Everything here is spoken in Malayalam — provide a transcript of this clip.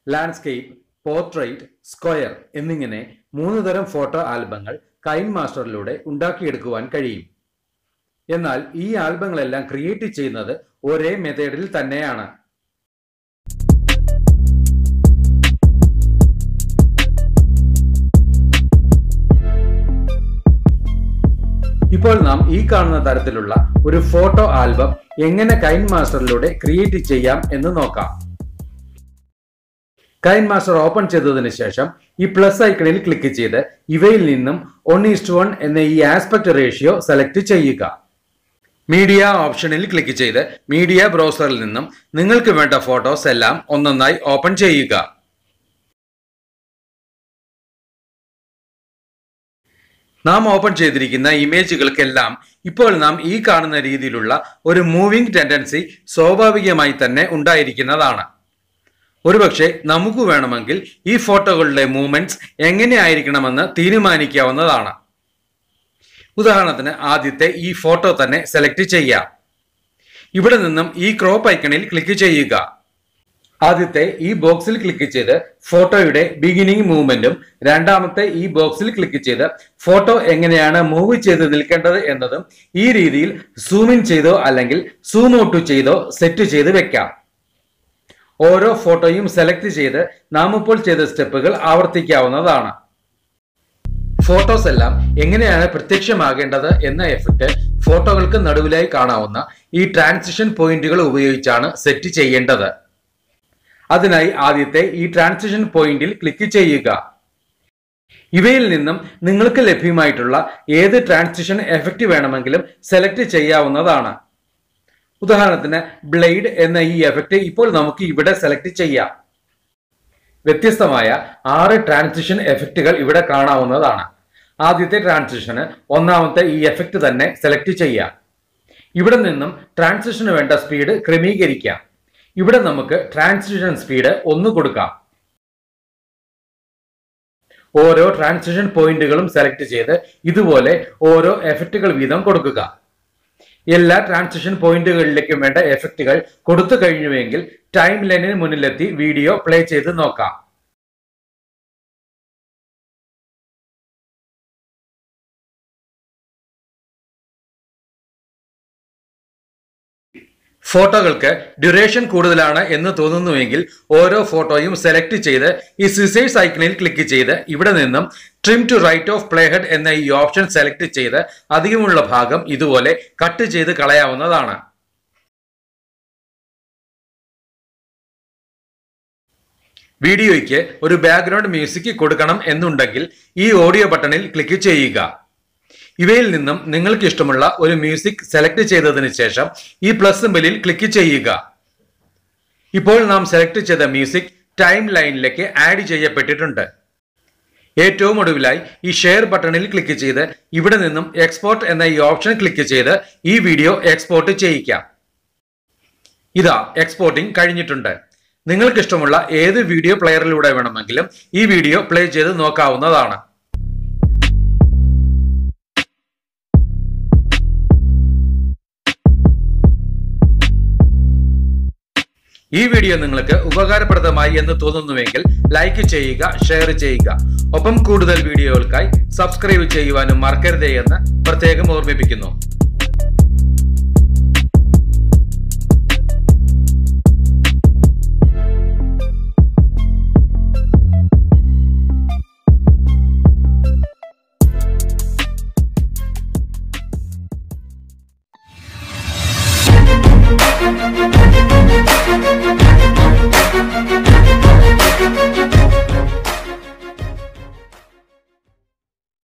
ലാൻഡ്സ്കേപ്പ് പോർട്രേറ്റ് സ്ക്വയർ എന്നിങ്ങനെ മൂന്ന് തരം ഫോട്ടോ ആൽബങ്ങൾ കൈൻ മാസ്റ്ററിലൂടെ ഉണ്ടാക്കിയെടുക്കുവാൻ കഴിയും എന്നാൽ ഈ ആൽബങ്ങളെല്ലാം ക്രിയേറ്റ് ചെയ്യുന്നത് ഒരേ മെത്തേഡിൽ തന്നെയാണ് ഇപ്പോൾ നാം ഈ കാണുന്ന തരത്തിലുള്ള ഒരു ഫോട്ടോ ആൽബം എങ്ങനെ കൈൻ മാസ്റ്ററിലൂടെ ക്രിയേറ്റ് ചെയ്യാം എന്ന് നോക്കാം കൈൻ മാസ്റ്റർ ഓപ്പൺ ചെയ്തതിനു ശേഷം ഈ പ്ലസ് ഐക്കണിൽ ക്ലിക്ക് ചെയ്ത് ഇവയിൽ നിന്നും ഒൺ ഈസ്റ്റ് വൺ എന്ന ഈ ആസ്പെക്ട് റേഷ്യോ സെലക്ട് ചെയ്യുക മീഡിയ ഓപ്ഷനിൽ ക്ലിക്ക് ചെയ്ത് മീഡിയ ബ്രൗസറിൽ നിന്നും നിങ്ങൾക്ക് വേണ്ട ഫോട്ടോസ് എല്ലാം ഒന്നൊന്നായി ഓപ്പൺ ചെയ്യുക നാം ഓപ്പൺ ചെയ്തിരിക്കുന്ന ഇമേജുകൾക്കെല്ലാം ഇപ്പോൾ നാം ഈ കാണുന്ന രീതിയിലുള്ള ഒരു മൂവിംഗ് ടെൻഡൻസി സ്വാഭാവികമായി തന്നെ ഉണ്ടായിരിക്കുന്നതാണ് ഒരുപക്ഷെ നമുക്ക് വേണമെങ്കിൽ ഈ ഫോട്ടോകളുടെ മൂവ്മെന്റ്സ് എങ്ങനെയായിരിക്കണമെന്ന് തീരുമാനിക്കാവുന്നതാണ് ഉദാഹരണത്തിന് ആദ്യത്തെ ഈ ഫോട്ടോ തന്നെ സെലക്ട് ചെയ്യാം ഇവിടെ നിന്നും ഈ ക്രോപ്പ് ഐക്കണിൽ ക്ലിക്ക് ചെയ്യുക ആദ്യത്തെ ഈ ബോക്സിൽ ക്ലിക്ക് ചെയ്ത് ഫോട്ടോയുടെ ബിഗിനിങ് മൂവ്മെന്റും രണ്ടാമത്തെ ഈ ബോക്സിൽ ക്ലിക്ക് ചെയ്ത് ഫോട്ടോ എങ്ങനെയാണ് മൂവ് ചെയ്ത് നിൽക്കേണ്ടത് എന്നതും ഈ രീതിയിൽ സൂം ഇൻ ചെയ്തോ അല്ലെങ്കിൽ സൂം ഔട്ട് ചെയ്തോ സെറ്റ് ചെയ്ത് വെക്കാം ഓരോ ഫോട്ടോയും സെലക്ട് ചെയ്ത് നാം ഇപ്പോൾ ചെയ്ത സ്റ്റെപ്പുകൾ ആവർത്തിക്കാവുന്നതാണ് ഫോട്ടോസ് എല്ലാം എങ്ങനെയാണ് പ്രത്യക്ഷമാകേണ്ടത് എന്ന എഫക്റ്റ് ഫോട്ടോകൾക്ക് നടുവിലായി കാണാവുന്ന ഈ ട്രാൻസിഷൻ പോയിന്റുകൾ ഉപയോഗിച്ചാണ് സെറ്റ് ചെയ്യേണ്ടത് അതിനായി ആദ്യത്തെ ഈ ട്രാൻസിഷൻ പോയിന്റിൽ ക്ലിക്ക് ചെയ്യുക ഇവയിൽ നിന്നും നിങ്ങൾക്ക് ലഭ്യമായിട്ടുള്ള ഏത് ട്രാൻസിഷൻ എഫക്റ്റ് വേണമെങ്കിലും സെലക്ട് ചെയ്യാവുന്നതാണ് ഉദാഹരണത്തിന് ബ്ലേഡ് എന്ന ഈ എഫക്റ്റ് ഇപ്പോൾ നമുക്ക് ഇവിടെ സെലക്ട് ചെയ്യാം വ്യത്യസ്തമായ ആറ് ട്രാൻസിഷൻ എഫക്റ്റുകൾ ഇവിടെ കാണാവുന്നതാണ് ആദ്യത്തെ ട്രാൻസിഷന് ഒന്നാമത്തെ ഈ എഫക്റ്റ് തന്നെ സെലക്ട് ചെയ്യാം ഇവിടെ നിന്നും ട്രാൻസിഷന് വേണ്ട സ്പീഡ് ക്രമീകരിക്കാം ഇവിടെ നമുക്ക് ട്രാൻസിഷൻ സ്പീഡ് ഒന്ന് കൊടുക്കാം ഓരോ ട്രാൻസിഷൻ പോയിന്റുകളും സെലക്ട് ചെയ്ത് ഇതുപോലെ ഓരോ എഫക്റ്റുകൾ വീതം കൊടുക്കുക എല്ലാ ട്രാൻസിഷൻ പോയിന്റുകളിലേക്കും വേണ്ട എഫക്റ്റുകൾ കൊടുത്തു കഴിഞ്ഞുവെങ്കിൽ ടൈം ലൈനിന് മുന്നിലെത്തി വീഡിയോ പ്ലേ ചെയ്ത് നോക്കാം ഫോട്ടോകൾക്ക് ഡ്യൂറേഷൻ കൂടുതലാണ് എന്ന് തോന്നുന്നുവെങ്കിൽ ഓരോ ഫോട്ടോയും സെലക്ട് ചെയ്ത് ഈ സിസേഴ്സ് ഐക്കണിൽ ക്ലിക്ക് ചെയ്ത് ഇവിടെ നിന്നും trim to right of play head എന്ന ഈ ഓപ്ഷൻ സെലക്ട് ചെയ്ത് അധികമുള്ള ഭാഗം ഇതുപോലെ കട്ട് ചെയ്ത് കളയാവുന്നതാണ് വീഡിയോയ്ക്ക് ഒരു ബാക്ക്ഗ്രൗണ്ട് മ്യൂസിക് കൊടുക്കണം എന്നുണ്ടെങ്കിൽ ഈ ഓഡിയോ ബട്ടണിൽ ക്ലിക്ക് ചെയ്യുക ഇവയിൽ നിന്നും നിങ്ങൾക്ക് ഇഷ്ടമുള്ള ഒരു മ്യൂസിക് സെലക്ട് ചെയ്തതിന് ശേഷം ഈ പ്ലസ് സിമ്പലിൽ ക്ലിക്ക് ചെയ്യുക ഇപ്പോൾ നാം സെലക്ട് ചെയ്ത മ്യൂസിക് ടൈം ലൈനിലേക്ക് ആഡ് ചെയ്യപ്പെട്ടിട്ടുണ്ട് ഏറ്റവും ഒടുവിലായി ഈ ഷെയർ ബട്ടണിൽ ക്ലിക്ക് ചെയ്ത് ഇവിടെ നിന്നും എക്സ്പോർട്ട് എന്ന ഈ ഓപ്ഷൻ ക്ലിക്ക് ചെയ്ത് ഈ വീഡിയോ എക്സ്പോർട്ട് ചെയ്യിക്കാം ഇതാ എക്സ്പോർട്ടിംഗ് കഴിഞ്ഞിട്ടുണ്ട് നിങ്ങൾക്ക് ഇഷ്ടമുള്ള ഏത് വീഡിയോ പ്ലെയറിലൂടെ വേണമെങ്കിലും ഈ വീഡിയോ പ്ലേ ചെയ്ത് നോക്കാവുന്നതാണ് ഈ വീഡിയോ നിങ്ങൾക്ക് ഉപകാരപ്രദമായി എന്ന് തോന്നുന്നുവെങ്കിൽ ലൈക്ക് ചെയ്യുക ഷെയർ ചെയ്യുക ഒപ്പം കൂടുതൽ വീഡിയോകൾക്കായി സബ്സ്ക്രൈബ് ചെയ്യുവാനും മറക്കരുതേ എന്ന് പ്രത്യേകം ഓർമ്മിപ്പിക്കുന്നു